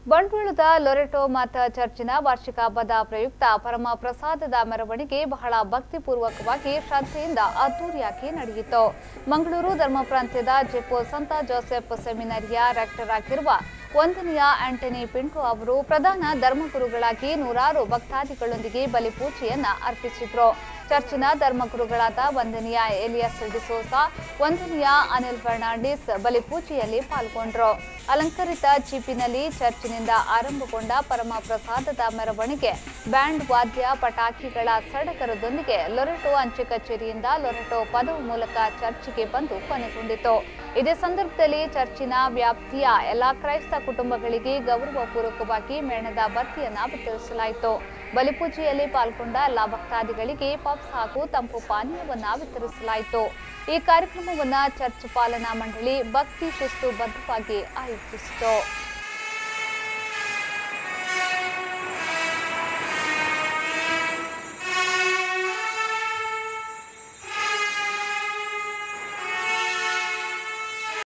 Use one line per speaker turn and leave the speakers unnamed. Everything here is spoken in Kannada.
ಬಂಟ್ವಾಳದ ಲೊರೆಟೋ ಮಾತ ಚರ್ಚಿನ ವಾರ್ಷಿಕ ಹಬ್ಬದ ಪ್ರಯುಕ್ತ ಪರಮ ಪ್ರಸಾದದ ಮೆರವಣಿಗೆ ಬಹಳ ಭಕ್ತಿಪೂರ್ವಕವಾಗಿ ಶ್ರದ್ಧೆಯಿಂದ ಅದ್ದೂರಿಯಾಗಿ ನಡೆಯಿತು ಮಂಗಳೂರು ಧರ್ಮ ಪ್ರಾಂತ್ಯದ ಜೆಪೋ ಸಂತ ಜೋಸೆಫ್ ಸೆಮಿನರಿಯ ರೆಕ್ಟರ್ ಆಗಿರುವ ವಂದನೀಯ ಆಂಟನಿ ಪಿಂಟು ಅವರು ಪ್ರಧಾನ ಧರ್ಮಗುರುಗಳಾಗಿ ನೂರಾರು ಭಕ್ತಾದಿಗಳೊಂದಿಗೆ ಬಲಿಪೂಜೆಯನ್ನ ಅರ್ಪಿಸಿದ್ರು ಚರ್ಚಿನ ಧರ್ಮಗುರುಗಳಾದ ವಂದನೀಯ ಎಲಿಯಸ್ ಡಿಸೋಸಾ ವಂದನೀಯ ಅನಿಲ್ ಫರ್ನಾಂಡಿಸ್ ಬಲಿಪೂಜೆಯಲ್ಲಿ ಪಾಲ್ಗೊಂಡ್ರು ಅಲಂಕರಿತ ಜೀಪಿನಲ್ಲಿ ಚರ್ಚಿನಿಂದ ಆರಂಭಗೊಂಡ ಪರಮ ಪ್ರಸಾದದ ಮೆರವಣಿಗೆ ಬ್ಯಾಂಡ್ ವಾದ್ಯ ಪಟಾಕಿಗಳ ಸಡಗರದೊಂದಿಗೆ ಲೊರೆಟೋ ಅಂಚೆ ಕಚೇರಿಯಿಂದ ಲೊರೆಟೋ ಪದವು ಮೂಲಕ ಚರ್ಚಿಗೆ ಬಂದು ಕೊನೆಗೊಂಡಿತು ಇದೇ ಸಂದರ್ಭದಲ್ಲಿ ಚರ್ಚಿನ ವ್ಯಾಪ್ತಿಯ ಎಲ್ಲಾ ಕ್ರೈಸ್ತ ಕುಟುಂಬಗಳಿಗೆ ಗೌರವಪೂರ್ವಕವಾಗಿ ಮೇಣದ ಬತ್ತಿಯನ್ನ ವಿತರಿಸಲಾಯಿತು ಬಲಿಪೂಜೆಯಲ್ಲಿ ಪಾಲ್ಗೊಂಡ ಎಲ್ಲಾ ಭಕ್ತಾದಿಗಳಿಗೆ ಪಬ್ಸ್ ಹಾಗೂ ತಂಪು ಪಾನೀಯವನ್ನ ವಿತರಿಸಲಾಯಿತು ಈ ಕಾರ್ಯಕ್ರಮವನ್ನ ಚರ್ಚ್ ಪಾಲನಾ ಮಂಡಳಿ ಭಕ್ತಿ ಶಿಸ್ತು ಬದ್ಧವಾಗಿ ಆಯೋಜಿಸಿತು